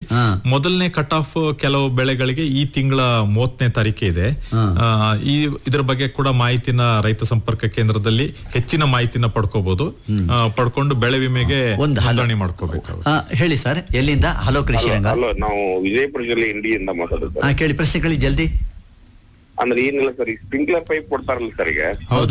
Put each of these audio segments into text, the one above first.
ಹಾ. ಮೊದಲನೇ cut off ಕೆಲವು ಬೆಳೆಗಳಿಗೆ ಈ ತಿಂಗಳ ಮೂವತ್ತನೇ ತಾರೀಕೆ ಇದೆ ಆ, ಈ ಇದ್ರ ಬಗ್ಗೆ ಕೂಡ ಮಾಹಿತಿನ ರೈತ ಸಂಪರ್ಕ ಕೇಂದ್ರದಲ್ಲಿ ಹೆಚ್ಚಿನ ಮಾಹಿತಿನ ಪಡ್ಕೋಬಹುದು ಆ, ಪಡ್ಕೊಂಡು ಬೆಳೆ ವಿಮೆಗೆ ಒಂದು ಹಲ- ನೋಂದಣಿ ಮಾಡ್ಕೋಬೇಕು ಆ, ಹೇಳಿ ಸರ್ ಎಲ್ಲಿಂದ ಹಲೋ ಕೃಷಿ ರಂಗ ಹಲೋ ನಾವು ವಿಜಯಪುರ ಜಿಲ್ಲೆ ಇಂಡಿಯಿಂದ ಮಾತಾಡೋದು ಹಾ ಕೇಳಿ ಪ್ರಶ್ನೆ ಕೇಳಿ ಜಲ್ದಿ ಅಂದ್ರೆ ಏನಿಲ್ಲ ಸರ್ ಈಗ ಸ್ಪ್ರಿಂಕ್ಲರ್ ಪೈಪ್ ಕೊಡ್ತಾರಲ್ಲ ಸರ್ ಈಗ ಹೌದು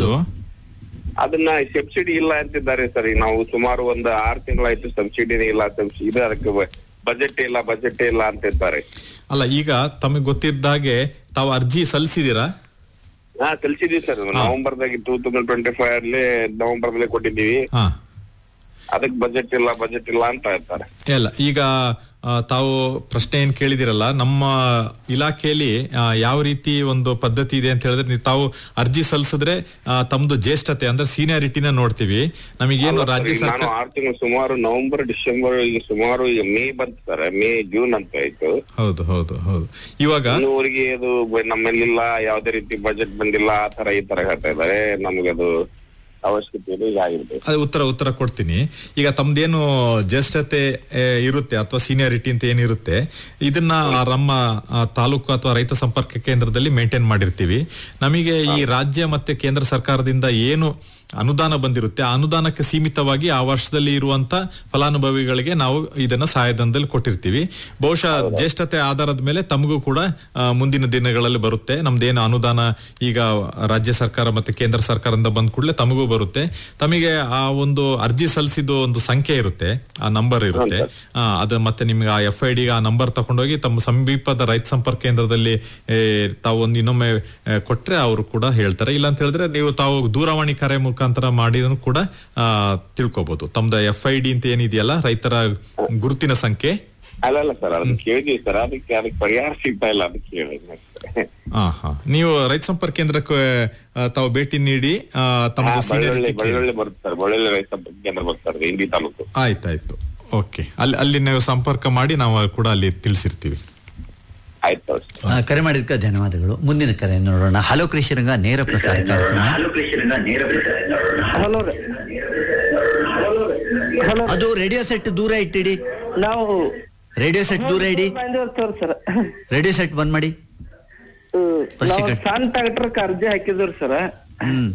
ಅದನ್ನ ಸಬ್ಸಿಡಿ ಇಲ್ಲ ಅಂತಿದ್ದಾರೆ ಸರ್ ಈಗ ನಾವು ಸುಮಾರು ಒಂದು ಆರು ತಿಂಗಳಾಯ್ತು ಸಬ್ಸಿಡಿನೇ ಇಲ್ಲ ಸಬ್ಸಿಡಿ ಇದು ಅದಕ್ಕೆ ಬಜೆಟ್ ಇಲ್ಲ ಬಜೆಟ್ ಇಲ್ಲ ಅಂತಿದ್ದಾರೆ ಅಲ್ಲ ಈಗ ತಮಗೆ ಗೊತ್ತಿದ್ದಾಗೆ ತಾವು ಅರ್ಜಿ ಸಲ್ಲಿಸಿದೀರಾ ಹಾ ಕಲ್ಸಿದೀವಿ ಸರ್ ನವೆಂಬರ್ದಾಗ ಟೂ ತೌಸಂಡ್ ಟ್ವೆಂಟಿ ಫೈವ್ ಅಲ್ಲಿ ನವೆಂಬರ್ ದಲ್ಲಿ ಕೊಟ್ಟಿದ್ದೀವಿ ಹಾ ಅದಕ್ಕೆ ಬಜೆಟ್ ಇಲ್ಲ ಬಜೆಟ್ ಇಲ್ಲ ಅಂತ ಹೇಳ್ತಾರೆ ಇಲ್ಲ ಈಗ ಆ, ತಾವು ಪ್ರಶ್ನೆ ಏನ್ ಕೇಳಿದಿರಲ್ಲ ನಮ್ಮ ಇಲಾಖೆಯಲ್ಲಿ ಆ, ಯಾವ ರೀತಿ ಒಂದು ಪದ್ಧತಿ ಇದೆ ಅಂತ ಹೇಳಿದ್ರೆ ನೀವು ತಾವು ಅರ್ಜಿ ಸಲ್ಲಿಸಿದ್ರೆ ಆ, ತಮ್ದು ಜ್ಯೇಷ್ಠತೆ ಅಂದ್ರೆ ಸೀನಿಯಾರಿಟಿನ ನೋಡ್ತೀವಿ ನಮಗೇನು ರಾಜ್ಯ ಈಗ ನಾನು ಸರ್ಕಾರ ಆರು ತಿಂಗಳು ಸುಮಾರು ನವೆಂಬರ್ ಡಿಸೆಂಬರ್ ಈಗ ಸುಮಾರು ಈಗ ಮೇ ಬಂತು ಸರ್ ಮೇ ಜೂನ್ ಅಂತ ಆಯ್ತು ಹೌದು ಹೌದು ಹೌದು ಇವಾಗ ಇನ್ನೂವರೆಗೆ ಅದು ಬ- ನಮ್ಮಲ್ಲಿಲ್ಲ ಯಾವ್ದೇ ರೀತಿ ಬಜೆಟ್ ಬಂದಿಲ್ಲ ಆ ತರ ಈ ತರ ಹೇಳ್ತಾ ಇದ್ದಾರೆ ನಮ್ಗೆ ಅದು ಅವಶ್ಯಕತೆ ಇದೆ ಈಗ ಆಗಿರ್ಬೇಕು ಅದೇ ಉತ್ತರ ಉತ್ತರ ಕೊಡ್ತೀನಿ ಈಗ ತಮ್ದೇನು ಜ್ಯೇಷ್ಠತೆ ಆ, ಇರುತ್ತೆ ಅಥವಾ ಸೀನಿಯಾರಿಟಿ ಅಂತ ಏನಿರುತ್ತೆ ಇದನ್ನ ಆ ನಮ್ಮ ಆ, ತಾಲೂಕು ಅಥವಾ ರೈತ ಸಂಪರ್ಕ ಕೇಂದ್ರದಲ್ಲಿ ಮೇಂಟೈನ್ ಮಾಡಿರ್ತೀವಿ ನಮಗೆ ಈ ರಾಜ್ಯ ಮತ್ತೆ ಕೇಂದ್ರ ಸರ್ಕಾರದಿಂದ ಏನು ಅನುದಾನ ಬಂದಿರುತ್ತೆ ಆ ಅನುದಾನಕ್ಕೆ ಸೀಮಿತವಾಗಿ ಆ ವರ್ಷದಲ್ಲಿ ಇರುವಂತ ಫಲಾನುಭವಿಗಳಿಗೆ ನಾವು ಇದನ್ನ ಸಹಾಯಧನದಲ್ಲಿ ಕೊಟ್ಟಿರ್ತೀವಿ ಬಹುಶಃ ಜ್ಯೇಷ್ಠತೆ ಆಧಾರದ ಮೇಲೆ ತಮಗೂ ಕೂಡ ಆ, ಮುಂದಿನ ದಿನಗಳಲ್ಲಿ ಬರುತ್ತೆ ನಮ್ದೇನು ಅನುದಾನ ಈಗ ರಾಜ್ಯ ಸರ್ಕಾರ ಮತ್ತೆ ಕೇಂದ್ರ ಸರ್ಕಾರದಿಂದ ಬಂದ ಕೂಡಲೇ ತಮಗೂ ಬರುತ್ತೆ ತಮಗೆ ಆ ಒಂದು ಅರ್ಜಿ ಸಲ್ಲಿಸಿದ ಒಂದು ಸಂಖ್ಯೆ ಇರುತ್ತೆ ಆ ನಂಬರ್ ಇರುತ್ತೆ ಆ, ಅದು ಮತ್ತೆ ನಿಮ್ಗೆ ಆ ಎಫ್ ಐ ಡಿ ಆ ನಂಬರ್ ತಗೊಂಡೋಗಿ ತಮ್ಮ ಸಮೀಪದ ರೈತ ಸಂಪರ್ಕ ಕೇಂದ್ರದಲ್ಲಿ ಏ, ತಾವು ಒಂದು ಇನ್ನೊಮ್ಮೆ ಆ, ಕೊಟ್ರೆ ಅವರು ಕೂಡ ಹೇಳ್ತಾರೆ ಇಲ್ಲ ಅಂತ ಹೇಳಿದ್ರೆ ನೀವು ತಾವು ದೂರವಾಣಿ ಕರೆ ಮುಖಾಂತರ ಮಾಡಿದ್ರು ಕೂಡ ಆ, ತಿಳ್ಕೊಬಹುದು ತಮ್ದು ಎಫ್ ಐ ಡಿ ಅಂತ ಏನಿದೆಯಲ್ಲ ರೈತರ ಗುರುತಿನ ಸಂಖ್ಯೆ ಅಲ್ಲ ಅಲ್ಲ ಸರ್ ಅದನ್ನ ಕೇಳಿದೀವಿ ಸರ್ ಅದಕ್ಕೆ ಅದಕ್ಕೆ ಪರಿಹಾರ ಸಿಗ್ತಾ ಇಲ್ಲ ಅದಕ್ಕೆ ಹೇಳಿದ್ವಿ ಹಾ ಹಾ ನೀವು ರೈತ ಸಂಪರ್ಕ ಕೇಂದ್ರಕ್ಕೆ ಆ, ತಾವು ಭೇಟಿ ನೀಡಿ ಆ, ತಮ್ಮದು ಬಳ್ಳೊಳ್ಳಿ seniority ಕೇಳಿ. ಬಳ್ಳೊಳ್ಳಿ ಬರುತ್ತೆ ಸರ್ ಬಳ್ಳೊಳ್ಳಿ ರೈತ ಸಂಪರ್ಕ ಕೇಂದ್ರ ಬರ್ತಾರೆ ಇಂಡಿ ತಾಲೂಕು ಆಯ್ತಾಯ್ತು ಓಕೆ ಅಲ್ಲಿ ಅಲ್ಲಿ ನೀವು ಸಂಪರ್ಕ ಮಾಡಿ ನಾವು ಕೂಡ ಅಲ್ಲಿ ತಿಳಿಸಿರ್ತೀವಿ ಆಯ್ತು ಸರ್ ಆ, ಕರೆ ಮಾಡಿದ್ಕೆ ಧನ್ಯವಾದಗಳು ಮುಂದಿನ ಕರೆ ನೋಡೋಣ ಹಲೋ ಕೃಷಿ ರಂಗ ನೇರ ಪ್ರಸಾರ ಕಾರ್ಯಕ್ರಮ ಹಲೋ ರೀ ಹಲೋ ಅದು ರೇಡಿಯೋ ಸೆಟ್ ದೂರ ಇಟ್ಟಿಡಿ ನಾವು ರೇಡಿಯೋ ಸೆಟ್ ದೂರ ಇಡಿ ಬಂದಿರ್ತೀವಿ ಸರ್ ರೇಡಿಯೋ ಸೆಟ್ ಬಂದ್ ಮಾಡಿ ನಾವು ಸಣ್ಣ ಟ್ರಾಕ್ಟರ್ಕ್ ಅರ್ಜಿ ಹಾಕಿದ್ವಿ ಸರ್ ಹ್ಮ್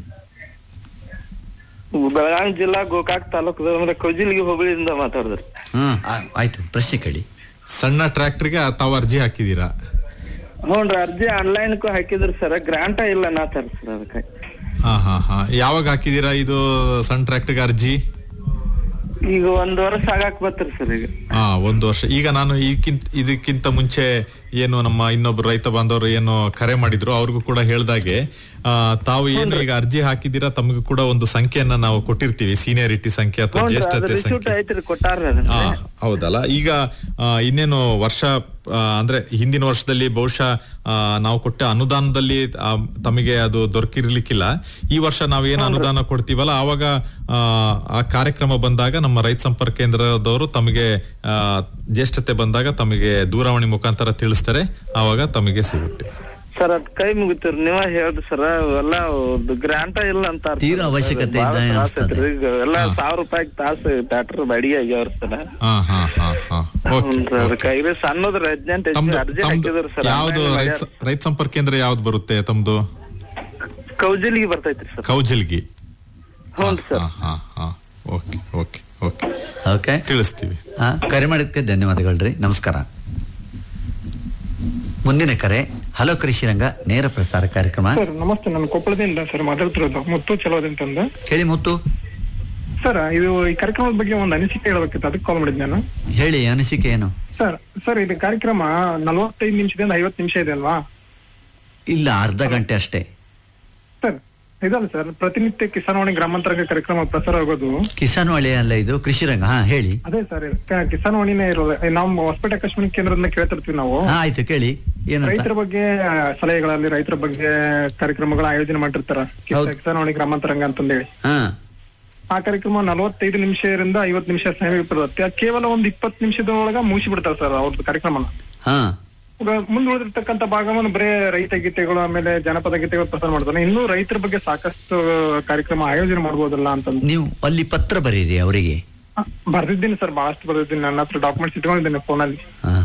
ಬೆಳಗಾವಿ ಜಿಲ್ಲಾ ಗೋಕಾಕ್ ತಾಲೂಕು ಅಂದ್ರೆ ಕೌಜಿಲ್ಗಿ ಹೋಬಳಿಯಿಂದ ಮಾತಾಡಿದ್ರಿ ಹ್ಮ್ ಆ- ಆಯ್ತು ಪ್ರಶ್ನೆ ಕೇಳಿ ಸಣ್ಣ ಟ್ರ್ಯಾಕ್ಟರ್ಗೆ ತಾವು ಅರ್ಜಿ ಹಾಕಿದೀರಾ ಹ್ಞೂನ್ರಿ ಅರ್ಜಿ ಆನ್ಲೈನ್ ಹಾಕಿದ್ರಿ ಸರ್ ಗ್ರಾಂಟ ಇಲ್ಲ ನಾತಾರ ಸರ್ ಅದಕ್ಕೆ ಹಾ ಹಾ ಹಾ ಯಾವಾಗ ಹಾಕಿದೀರಾ ಇದು ಸಣ್ಣ ಟ್ರ್ಯಾಕ್ಟರ್ಗೆ ಅರ್ಜಿ ಈಗ ಒಂದ್ ವರ್ಷ ಆಗಾಕ್ ಬತ್ರಿ ಸರ್ ಈಗ ಹಾ ಒಂದು ವರ್ಷ ಈಗ ನಾನು ಇದಕ್ಕಿಂತ ಇದಕ್ಕಿಂತ ಮುಂಚೆ ಏನು ನಮ್ಮ ಇನ್ನೊಬ್ರು ರೈತ ಬಾಂಧವರು ಏನು ಕರೆ ಮಾಡಿದ್ರು ಅವ್ರಿಗೂ ಕೂಡ ಹೇಳ್ದಾಗೆ ಆ, ತಾವು ಏನು ಈಗ ಅರ್ಜಿ ಹಾಕಿದ್ದೀರಾ ತಮಗೂ ಕೂಡ ಒಂದು ಸಂಖ್ಯೆಯನ್ನ ನಾವು ಕೊಟ್ಟಿರ್ತೀವಿ ಸೀನಿಯಾರಿಟಿ ಸಂಖ್ಯೆ ಅಥವಾ ಹ್ಞೂನ್ರಿ ಅದು ಜ್ಯೇಷ್ಠತೆ ರಿಸೀಟ್ ಸಂಖ್ಯೆ ಐತ್ರಿ ಕೊಟ್ಟಾರ್ರಿ ಅದನ್ನ ಆ, ಹೌದಲ್ಲ ಈಗ ಆ, ಇನ್ನೇನು ವರ್ಷ ಆ, ಅಂದ್ರೆ ಹಿಂದಿನ ವರ್ಷದಲ್ಲಿ ಬಹುಶಃ ಆ, ನಾವು ಕೊಟ್ಟ ಅನುದಾನದಲ್ಲಿ ಆ, ತಮಗೆ ಅದು ದೊರಕಿರ್ಲಿಕ್ಕಿಲ್ಲ ಈ ವರ್ಷ ನಾವೇನು ಅನುದಾನ ಕೊಡ್ತೀವಲ್ಲ ಆವಾಗ ಆ, ಆ ಕಾರ್ಯಕ್ರಮ ಬಂದಾಗ ನಮ್ಮ ರೈತ ಸಂಪರ್ಕ ಕೇಂದ್ರದವರು ತಮಗೆ ಆ, ಜ್ಯೇಷ್ಠತೆ ಬಂದಾಗ ತಮಗೆ ದೂರವಾಣಿ ಮುಖಾಂತರ ತಿಳಿಸ್ತಾರೆ ಆವಾಗ ತಮಗೆ ಸಿಗುತ್ತೆ ಸರ್ ಅದ್ ಕೈ ಮುಗಿತೀರಿ ನೀವ ಹೇಳ್ರಿ ಸರ್ ಎಲ್ಲ ಗ್ರಾಂಟ ಇಲ್ಲ ಅಂತ ತೀರಾ ಅವಶ್ಯಕತೆ ಇದ್ದ ಅನ್ಸ್ತದೆ. ಈಗ ಎಲ್ಲ ಸಾವಿರ ರೂಪಾಯಿ ತಾಸು ಟ್ರಾಕ್ಟರ್ ಬಾಡಿಗೆ ಆಗ್ಯಾವ್ರಿ ಸರ್ ಹಾ ಹಾ ಹಾ ಹಾ ಓಕೆ ಹ್ಞೂನ್ರಿ ಅದಕ್ಕೆ ಇದು ಸಣ್ಣದ್ರಿ ಹದಿನೆಂಟು ತಮ್ದು ಅರ್ಜಿ ತಮ್ದು ಹಾಕಿದ್ರಿ ಸರ್ ಯಾವ್ದು ರೈತ ರೈತ ಸಂಪರ್ಕ ಕೇಂದ್ರ ಯಾವ್ದು ಬರುತ್ತೆ ತಮ್ದು ಕೌಜಲಿಗೆ ಬರ್ತೈತ್ರಿ ಸರ್ ಕೌಜಲ್ಗಿ ಹ್ಞೂ ಸರ್ ಹಾ ಹಾ ಹಾ ಓಕೆ ಓಕೆ ಓಕೆ ಓಕೆ ತಿಳಿಸ್ತೀವಿ ಹಾ ಕರೆ ಮಾಡಿದ್ಕೆ ಧನ್ಯವಾದಗಳ್ರಿ ನಮಸ್ಕಾರ ಮುಂದಿನ ಕರೆ ಹಲೋ ಕೃಷಿ ರಂಗ ನೇರ ಪ್ರಸಾರ ಕಾರ್ಯಕ್ರಮ ಸರ್ ನಮಸ್ತೆ ನಾನು ಕೊಪ್ಪಳದಿಂದ ಸರ್ ಮಾತಾಡ್ತಿರೋದು ಮುತ್ತು ಚಲೋದಂತಂದು ಕೇಳಿ ಮುತ್ತು ಸರ್ ಇದು ಈ ಕಾರ್ಯಕ್ರಮದ ಬಗ್ಗೆ ಒಂದು ಅನಿಸಿಕೆ ಹೇಳ್ಬೇಕಿತ್ತು ಅದಕ್ಕೆ ಕಾಲ್ ಮಾಡಿದ್ದೆ ನಾನು ಹೇಳಿ ಅನಿಸಿಕೆ ಏನು ಸರ್ ಸರ್ ಇದು ಕಾರ್ಯಕ್ರಮ ನಲವತ್ತೈದು ನಿಮಿಷದಿಂದ ಐವತ್ತು ನಿಮಿಷ ಇದೆ ಅಲ್ವಾ ಇಲ್ಲ ಅರ್ಧ ಗಂಟೆ ಅಷ್ಟೇ ಸರ್ ಇದಲ್ಲ ಸರ್ ಪ್ರತಿನಿತ್ಯ ಕಿಸಾನ್ವಾಣಿ ಗ್ರಾಮಾಂತರಂಗ ಕಾರ್ಯಕ್ರಮ ಪ್ರಸಾರ ಆಗೋದು ಕಿಸಾನ್ ಒಳ್ಳೆ ಅಲ್ಲ ಇದು ಕೃಷಿ ರಂಗ ಹಾ ಹೇಳಿ ಅದೇ ಸರ್ ಕ- ಕಿಸಾನ್ವಾಣಿನೇ ಇರೋದು ನಾವು ಹೊಸಪೇಟೆ ಕಾಶ್ಮೀರ ಕೇಂದ್ರದಿಂದ ಕೇಳ್ತಿರ್ತೀವಿ ನಾವು ಹಾ ಆಯ್ತು ಕೇಳಿ ಏನಂತ ರೈತರ ಬಗ್ಗೆ ಆ, ಸಲಹೆಗಳಲ್ಲಿ ರೈತರ ಬಗ್ಗೆ ಕಾರ್ಯಕ್ರಮಗಳ ಆಯೋಜನೆ ಮಾಡಿರ್ತಾರ ಕಿಸ- ಹೌದು. ಕಿಸಾನ್ವಾಣಿ ಗ್ರಾಮಾಂತರಂಗ ಅಂತಂದೇಳಿ ಹಾ ಆ ಕಾರ್ಯಕ್ರಮ ನಲವತ್ತೈದು ನಿಮಿಷದಿಂದ ಐವತ್ತು ನಿಮಿಷ ಸಮಯ ಬರುತ್ತೆ ಕೇವಲ ಒಂದು ಇಪ್ಪತ್ತು ನಿಮಿಷದೊಳಗ ಮುಗಿಸಿ ಬಿಡ್ತಾರೆ ಸರ್ ಅವ್ರದ್ದು ಕಾರ್ಯಕ್ರಮನ ಹಾ ಮುಂದುವರೆದಿರ್ತಕ್ಕಂಥ ಭಾಗವನ್ನು ಬರೇ ರೈತ ಗೀತೆಗಳು ಆಮೇಲೆ ಜನಪದ ಗೀತೆಗಳು ಪ್ರಸಾರ ಮಾಡ್ತಾನೆ ಇನ್ನೂ ರೈತರ ಬಗ್ಗೆ ಸಾಕಷ್ಟು ಕಾರ್ಯಕ್ರಮ ಆಯೋಜನೆ ಮಾಡ್ಬೋದಲ್ಲ ಅಂತಂದು ನೀವು ಅಲ್ಲಿ ಪತ್ರ ಬರೀರಿ ಅವರಿಗೆ ಬರ್ದಿದ್ದೀನಿ ಸರ್ ಬಹಳಷ್ಟು ಬರ್ದಿದ್ದೀನಿ ನನ್ನ ಹತ್ರ ಡಾಕ್ಯುಮೆಂಟ್ಸ್ ಇಟ್ಕೊಂಡಿದ್ದೀನಿ ಫೋನಲ್ಲಿ ಹಾ